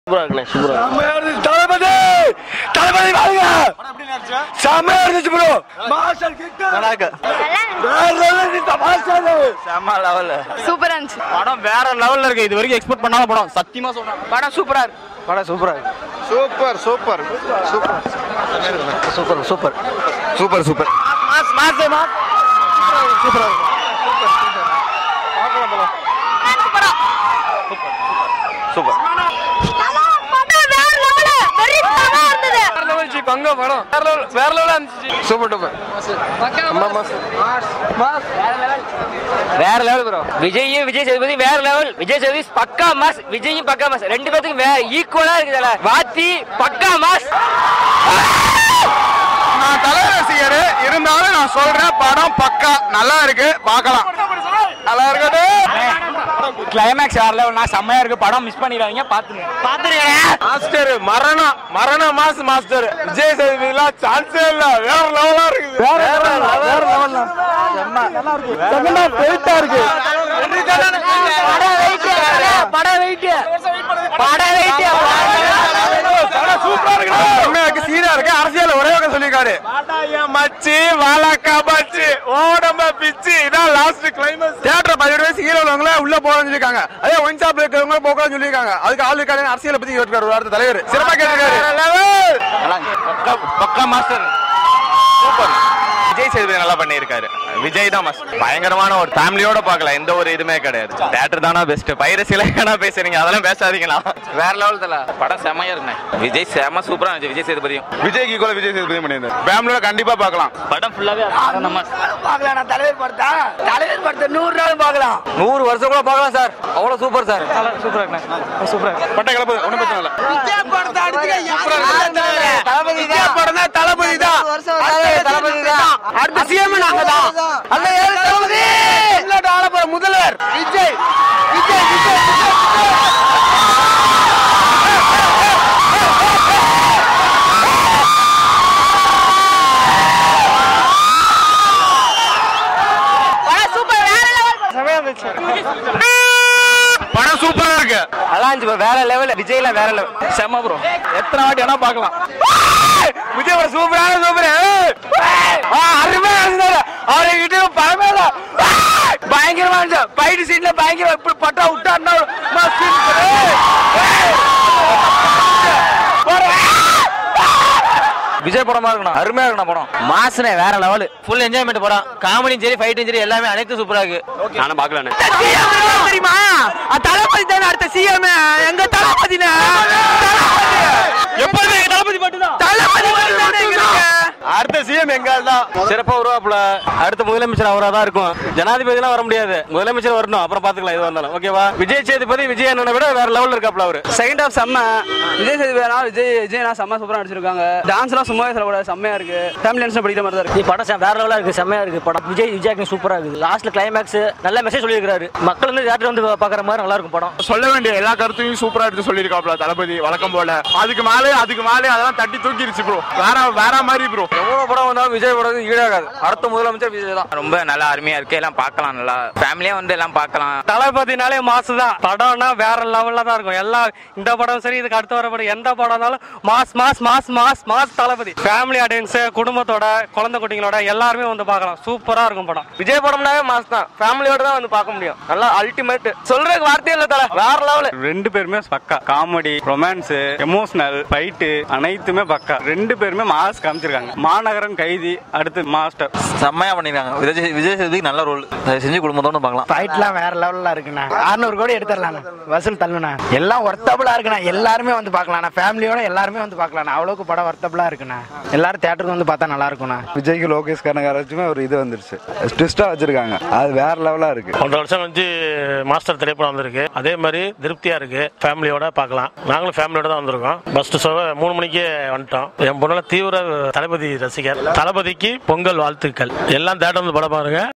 சூப்பரா இருக்குண்ணே சூப்பரா தளபதி தளபதி வாங்க செம்மையா இருந்துச்சு ப்ரோ நல்லா இருக்கு செம்ம லெவல் சூப்பரா இருந்துச்சு படம் வேற லெவல்ல இருக்கு இது வரைக்கும் எக்ஸ்பெக்ட் பண்ணாத படம் சத்தியமா சொல்றேன் படம் சூப்பரா இருக்கு படம் சூப்பரா இருக்கு super super super super super super super mass mass mass சூப்பரா இருக்கு சூப்பர் பங்க படம் வேற level, வேற லெவலா இருந்துச்சு சூப்பர் டூப்பர் வேற லெவல் ப்ரோ விஜயும் விஜய் சேதுபதி வேற லெவல் விஜய் சேதுபதி பக்கா மாஸ் விஜயும் பக்கா மாஸ் ரெண்டு பேத்துக்கும் வே ஈக்குவலா இருக்குதுல வாத்தி பக்கா மாஸ் நான் தலை ரசிகர் இருந்தாலும் நான் சொல்றேன் படம் பக்கா நல்லா இருக்கு பார்க்கலாம் நல்லா இருக்கட்டும் கிளைமேக்ஸ் வேற லெவல் நான் செம்மையா இருக்கு படம் மிஸ் பண்ணிடாதீங்க பாத்துங்க பாத்துருங்க மாஸ்டர் மரணம் மரண மாஸ் மாஸ்டர் விஜய் சேதுபதிலாம் சான்ஸே இல்ல வேற லெவலா இருக்குது வேற வேற லெவல் செகண்ட் ஹாஃப் வெயிட்டா இருக்கு படம் வெயிட் படம் வெயிட் படம் வெயிட் சூப்பரா இருக்கு செம்மையா இருக்கு சீனா இருக்கு அரசியல் ஒரே வகை சொல்லிருக்காரு மச்சி வாலாக்கா மச்சி ஓடம்ப பிச்சு இதான் லாஸ்ட் கிளைமேக்ஸ் தியேட்டர் பதினெட்டு வயசு ஹீரோ உள்ளவங்கள உள்ள போகணும்னு சொல்லிருக்காங்க அதே ஒயின் ஷாப்ல இருக்கிறவங்க போகணும்னு சொல்லிருக்காங்க அதுக்கு ஆள் இருக்காரு அரசியலை பத்தி கேட்டிருக்காரு ஒரு அடுத்த தலைவர் சிறப்பா கேட்டிருக்காரு பக்கா மாஸ்டர் சூப்பர் விஜய் சேதுபதி நல்லா பண்ணியிருக்காரு விஜய் தான் மஸ்ட் பயங்கரமான ஒரு ஃபேமிலியோட பார்க்கலாம் எந்த ஒரு இதுவுமே கிடையாது தேட்டர் தானா பெஸ்ட் பைரசில என்ன பேசுறீங்க அதெல்லாம் பேசாதீங்களா வேற லெவல் தல படம் செம்மையா இருக்குண்ணே விஜய் செம்ம சூப்பரா இருந்துச்சு விஜய் சேதுபதியும் விஜய்க்கு ஈக்குவல விஜய் சேதுபதி பண்ணியிருந்தாரு ஃபேமிலியோட கண்டிப்பா பார்க்கலாம் படம் ஃபுல்லாவே நம்ம பாக்கலாம் நான் தலைவர் படத்தா தலைவர் படத்தை நூறு நாள் பாக்கலாம் நூறு வருஷம் கூட பார்க்கலாம் சார் அவ்வளவு சூப்பர் சார் சூப்பரா இருக்குண்ணே சூப்பரா பட்டை கிளப்பு ஒன்றும் பிரச்சனை இல்லை தளபதி படம் தான் தளபதி தான் தளபதி தான் அடுத்த சிஎம் நாங்க தான் அல்ல ஏழு தளபதி தமிழ்நாட்டு ஆள போற முதல்வர் விஜய் விஜய் விஜய் விஜய் சூப்பர் வேற லெவல் படம் சூப்பரா இருக்கு நல்லா இருந்துச்சு bro. வேற லெவல் விஜய்ல வேற லெவல் செம்ம ப்ரோ எத்தனை வாட்டி வேணா பார்க்கலாம் விஜய் ஒரு சூப்பரான சூப்பர் அருமையா இருந்தாரு அவரை கிட்ட பழமே இல்ல பயங்கரமா இருந்துச்சு ஃபைட் சீன்ல பயங்கர இப்படி பட்டா விட்டாருன்னா மஸ்த் இருந்துச்சு. ஏய், ஏய். விஜய் படமா இருக்கணும் அருமையா இருக்கணும் படம் மாசுனே வேற லெவல் ஃபுல் என்ஜாய்மெண்ட் படம் காமெடியும் சரி ஃபைட்டும் சரி எல்லாமே அனைத்தும் சூப்பரா இருக்கு நானும் பார்க்கலான்னு தெரியுமா அஹ் தளபதி தானே அடுத்த சிஎம் எங்க தளபதி எப்போதுமே எங்க தளபதி மட்டும்தான் தளபதி மட்டும்தானே எங்களுக்கு. அடுத்த சிஎம் எங்க தான் சிறப்பா உருவாப்புல அடுத்த முதலமைச்சர் அவரா தான் இருக்கும் ஜனாதிபதி எல்லாம் வர முடியாது முதலமைச்சர் வரணும் அப்புறம் பாத்துக்கலாம் எதுவா இருந்தாலும் ஓகேவா விஜய் சேதுபதி விஜய் அண்ணனை விட வேற லெவல்ல இருக்காப்ல அவரு செகண்ட் ஹாஃப் செம்ம விஜய் சேதுபதினா விஜய் விஜய்னா செம்ம சூப்பரா நடிச்சிருக்காங்க டான்ஸ்லாம் சும்மாவே சொல்லக்கூடாது செம்மையா இருக்கு ஃபேமிலி டான்ஸ் படிக்கிற மாதிரி தான் இருக்கு நீ படம் செம்ம- வேற லெவலா இருக்கு செம்மையா இருக்கு படம் விஜய் விஜய் ஆக்டிங் சூப்பரா இருக்குது லாஸ்ட்ல கிளைமேக்ஸ் நல்ல மெசேஜ் சொல்லியிருக்காரு மக்கள் வந்து தேட்டர் வந்து பாக்குற மாதிரி நல்லா இருக்கும் படம் சொல்ல வேண்டிய எல்லா கருத்தையும் சூப்பரா எடுத்து சொல்லியிருக்காப்ல தளபதி வழக்கம் போல அதுக்கு மேலே அதுக்கு மேலே அதெல்லாம் தட்டி தூக்கிருச்சு ப்ரோ வேற வேற மாதிரி ப்ரோ எவ்வளவு படம் வந்தாலும் விஜய் படம் ஈடாகாது அடுத்த முதலமைச்சர் விஜய் தான் ரொம்ப நல்லா அருமையா இருக்கு எல்லாம் பார்க்கலாம் நல்லா ஃபேமிலியா வந்து எல்லாம் பார்க்கலாம் தளபதினாலே மாசு தான் படம்னா வேற லெவல்ல தான் இருக்கும் எல்லா இந்த படம் சரி இதுக்கு அடுத்து வர படம் எந்த படம்னாலும் mass mass mass mass mass Thalapathy family audience குடும்பத்தோட குழந்தை குட்டிங்களோட எல்லாருமே வந்து பார்க்கலாம் சூப்பரா இருக்கும் படம் விஜய் படம்னாவே மாஸ் தான் ஃபேமிலியோட தான் வந்து பார்க்க முடியும் நல்லா அல்டிமேட் சொல்றதுக்கு வார்த்தையே இல்ல தல வேற லெவல் ரெண்டு பேருமே பக்கா காமெடி ரொமான்ஸ் எமோஷனல் ஃபைட்டு அனைத்துமே பக்கா ரெண்டு பேருமே மாஸ் காமிச்சிருக்காங்க மாநகரம் கைதி அடுத்து மாஸ்டர் செம்மையா பண்ணிருக்காங்க விஜய் விஜய் சேதுக்கு நல்ல ரோல் செஞ்சு குடும்பத்தோட பார்க்கலாம் ஃபைட்லாம் வேற லெவல்ல இருக்குண்ணா அறுநூறு கோடி எடுத்துடலாம் வசூல் தள்ளுண்ணா எல்லாம் ஒர்த்தபிளா இருக்குண்ணா எல்லாருமே வந்து பார்க்கலாம் ஃபேமிலியோட எல்லாருமே வந்து பார்க்கலாம் அவ்வளவுக்கு படம் ஒர்த்தபிளா இருக்குண்ணா எல்லாரும் தேட்டருக்கு வந்து பார்த்தா நல்லா இருக்கும்ண்ணா விஜய்க்கு லோகேஷ் கனகராஜுமே ஒரு இது வந்துருச்சு ட்விஸ்டா வச்சிருக்காங்க அது வேற லெவலா இருக்கு ஒன்றரை வருஷம் வந்து மாஸ்டர் திரைப்படம் வந்திருக்கு அதே மாதிரி திருப்தியா இருக்கு ஃபேமிலியோட பார்க்கலாம் நாங்களும் ஃபேமிலியோட தான் வந்திருக்கோம் ஃபர்ஸ்ட் ஷோ மூணு மணிக்கு வந்துட்டோம் என் பொண்ணு தீவிர தளபதி ரசிகர் தளபதிக்கு பொங்கல் வாழ்த்துக்கள் எல்லாம் தேட்டர் வந்து படம் பாருங்க